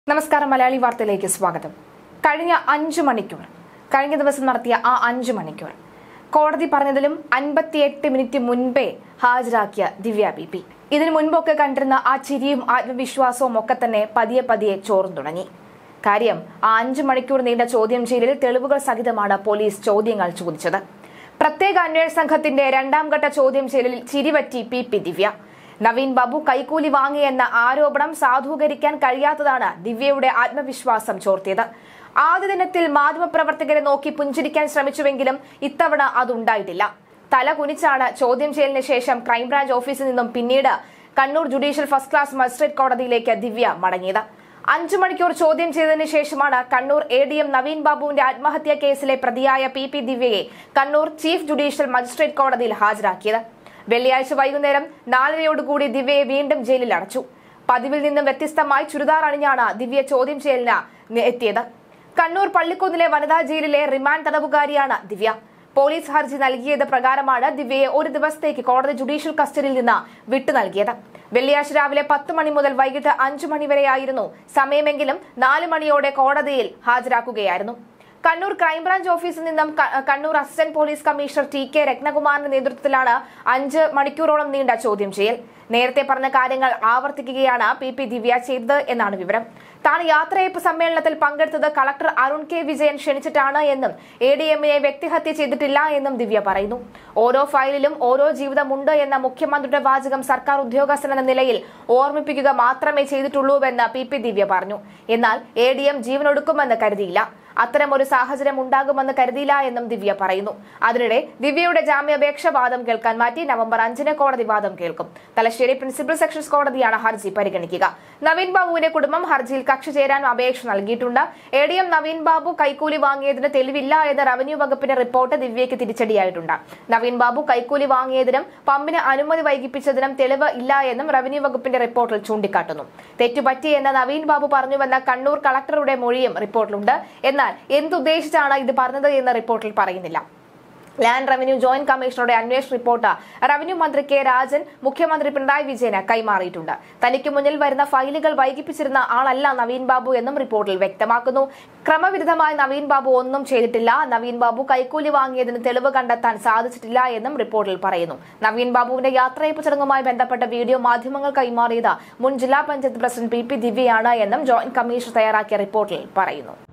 നമസ്കാരം മലയാളി വാർത്തയിലേക്ക് സ്വാഗതം കഴിഞ്ഞ അഞ്ചു മണിക്കൂർ കഴിഞ്ഞ ദിവസം നടത്തിയ ആ അഞ്ചു മണിക്കൂർ കോടതി പറഞ്ഞതിലും അൻപത്തിയെട്ട് മിനിറ്റ് മുൻപേ ഹാജരാക്കിയ ദിവ്യ ബി പി ഇതിനു മുൻപൊക്കെ കണ്ടിരുന്ന ആ ചിരിയും ആത്മവിശ്വാസവും ഒക്കെ തന്നെ പതിയെ പതിയെ ചോർന്നു തുടങ്ങി കാര്യം ആ അഞ്ചു മണിക്കൂർ നീണ്ട ചോദ്യം ചെയ്യലിൽ തെളിവുകൾ സഹിതമാണ് പോലീസ് ചോദ്യങ്ങൾ ചോദിച്ചത് പ്രത്യേക അന്വേഷണ സംഘത്തിന്റെ രണ്ടാം ഘട്ട ചോദ്യം ചെയ്യലിൽ ചിരിപറ്റി പി പി ദിവ്യ നവീൻ ബാബു കൈക്കൂലി വാങ്ങിയെന്ന ആരോപണം സാധൂകരിക്കാൻ കഴിയാത്തതാണ് ദിവ്യയുടെ ആത്മവിശ്വാസം ചോർത്തിയത് ആദ്യ ദിനത്തിൽ മാധ്യമപ്രവർത്തകരെ നോക്കി പുഞ്ചിരിക്കാൻ ശ്രമിച്ചുവെങ്കിലും ഇത്തവണ അതുണ്ടായിട്ടില്ല തല കുനിച്ചാണ് ചോദ്യം ചെയ്യലിന് ശേഷം ക്രൈംബ്രാഞ്ച് ഓഫീസിൽ നിന്നും പിന്നീട് Kannur judicial first class magistrate കോടതിയിലേക്ക് ദിവ്യ മടങ്ങിയത് അഞ്ചു മണിക്കൂർ ചോദ്യം ചെയ്തതിനു ശേഷമാണ് Kannur A D M Naveen ബാബുവിന്റെ ആത്മഹത്യാ കേസിലെ പ്രതിയായ പി പി ദിവ്യയെ കണ്ണൂർ ചീഫ് ജുഡീഷ്യൽ മജിസ്ട്രേറ്റ് കോടതിയിൽ ഹാജരാക്കിയത് വെള്ളിയാഴ്ച വൈകുന്നേരം നാലരയോടുകൂടി ദിവ്യയെ വീണ്ടും ജയിലിൽ അടച്ചു പതിവിൽ നിന്നും വ്യത്യസ്തമായി ചുരിദാർ അണിഞ്ഞാണ് ദിവ്യ ചോദ്യം ചെയ്യലിന് എത്തിയത് കണ്ണൂർ പള്ളിക്കുന്നിലെ വനിതാ ജയിലിലെ റിമാൻഡ് തടവുകാരിയാണ് ദിവ്യ പോലീസ് ഹർജി നൽകിയത് പ്രകാരമാണ് ദിവ്യയെ ഒരു ദിവസത്തേക്ക് കോടതി ജുഡീഷ്യൽ കസ്റ്റഡിയിൽ നിന്ന് വിട്ടു നൽകിയത് വെള്ളിയാഴ്ച രാവിലെ പത്ത് മണി മുതൽ വൈകിട്ട് അഞ്ചു മണി വരെയായിരുന്നു സമയമെങ്കിലും നാല് മണിയോടെ കോടതിയിൽ ഹാജരാക്കുകയായിരുന്നു കണ്ണൂർ ക്രൈംബ്രാഞ്ച് ഓഫീസിൽ നിന്നും ക- Kannur assistant police commissioner T K രത്നകുമാറിന്റെ നേതൃത്വത്തിലാണ് അഞ്ച് മണിക്കൂറോളം നീണ്ട ചോദ്യം ചെയ്യൽ നേരത്തെ പറഞ്ഞ കാര്യങ്ങൾ ആവർത്തിക്കുകയാണ് പി പി ദിവ്യ ചെയ്തത് എന്നാണ് വിവരം താൻ യാത്രയയപ്പ് സമ്മേളനത്തിൽ പങ്കെടുത്തത് കളക്ടർ അരുൺ കെ വിജയൻ ക്ഷണിച്ചിട്ടാണ് എന്നും എ ഡി എമ്മിനെ വ്യക്തിഹത്യ ചെയ്തിട്ടില്ല എന്നും ദിവ്യ പറയുന്നു ഓരോ ഫയലിലും ഓരോ ജീവിതമുണ്ട് എന്ന മുഖ്യമന്ത്രിയുടെ വാചകം സർക്കാർ ഉദ്യോഗസ്ഥൻ എന്ന നിലയിൽ ഓർമ്മിപ്പിക്കുക മാത്രമേ ചെയ്തിട്ടുള്ളൂവെന്ന് പി പി ദിവ്യ പറഞ്ഞു എന്നാൽ എ ഡി എം ജീവനൊടുക്കുമെന്ന് കരുതിയില്ല അത്തരം ഒരു സാഹചര്യം ഉണ്ടാകുമെന്ന് കരുതിയില്ല എന്നും ദിവ്യ പറയുന്നു അതിനിടെ ദിവ്യയുടെ ജാമ്യാപേക്ഷ വാദം കേൾക്കാൻ മാറ്റി നവംബർ അഞ്ചിന് കോടതി വാദം കേൾക്കും തലശ്ശേരി പ്രിൻസിപ്പൽ സെഷൻസ് കോടതിയാണ് ഹർജി പരിഗണിക്കുക നവീൻ ബാബുവിന്റെ കുടുംബം ഹർജിയിൽ കക്ഷി ചേരാൻ അപേക്ഷ നൽകിയിട്ടുണ്ട് A D M Naveen Babu കൈക്കൂലി വാങ്ങിയതിന് തെളിവില്ല എന്ന റവന്യൂ വകുപ്പിന്റെ റിപ്പോർട്ട് ദിവ്യയ്ക്ക് തിരിച്ചടിയായിട്ടുണ്ട് നവീൻ ബാബു കൈക്കൂലി വാങ്ങിയതിനും പമ്പിന് അനുമതി വൈകിപ്പിച്ചതിനും തെളിവ് ഇല്ല എന്നും റവന്യൂ വകുപ്പിന്റെ റിപ്പോർട്ടിൽ ചൂണ്ടിക്കാട്ടുന്നു തെറ്റുപറ്റിയെന്ന് നവീൻ ബാബു പറഞ്ഞുവെന്ന കണ്ണൂർ കളക്ടറുടെ മൊഴിയും റിപ്പോർട്ടിലുണ്ട് എന്നാൽ എന്തുദ്ദേശിച്ചാണ് ഇത് പറഞ്ഞത് എന്ന് റിപ്പോർട്ടിൽ പറയുന്നില്ല ലാൻഡ് റവന്യൂ ജോയിന്റ് കമ്മീഷണറുടെ അന്വേഷണ റിപ്പോർട്ട് റവന്യൂ മന്ത്രി കെ രാജൻ മുഖ്യമന്ത്രി പിണറായി വിജയന് കൈമാറിയിട്ടുണ്ട് തനിക്ക് മുന്നിൽ വരുന്ന ഫയലുകൾ വൈകിപ്പിച്ചിരുന്ന ആളല്ല നവീൻ ബാബു എന്നും റിപ്പോർട്ടിൽ വ്യക്തമാക്കുന്നു ക്രമവിരുദ്ധമായി നവീൻ ബാബു ഒന്നും ചെയ്തിട്ടില്ല നവീൻ ബാബു കൈക്കൂലി വാങ്ങിയതിന് തെളിവ് കണ്ടെത്താൻ സാധിച്ചിട്ടില്ല എന്നും റിപ്പോർട്ടിൽ പറയുന്നു നവീൻ ബാബുവിന്റെ യാത്രയപ്പ് ചടങ്ങുമായി ബന്ധപ്പെട്ട വീഡിയോ മാധ്യമങ്ങൾ കൈമാറിയത് മുൻ ജില്ലാ പഞ്ചായത്ത് പ്രസിഡന്റ് പി പി ദിവ്യയാണ് എന്നും ജോയിന്റ് കമ്മീഷണർ തയ്യാറാക്കിയ റിപ്പോർട്ടിൽ പറയുന്നു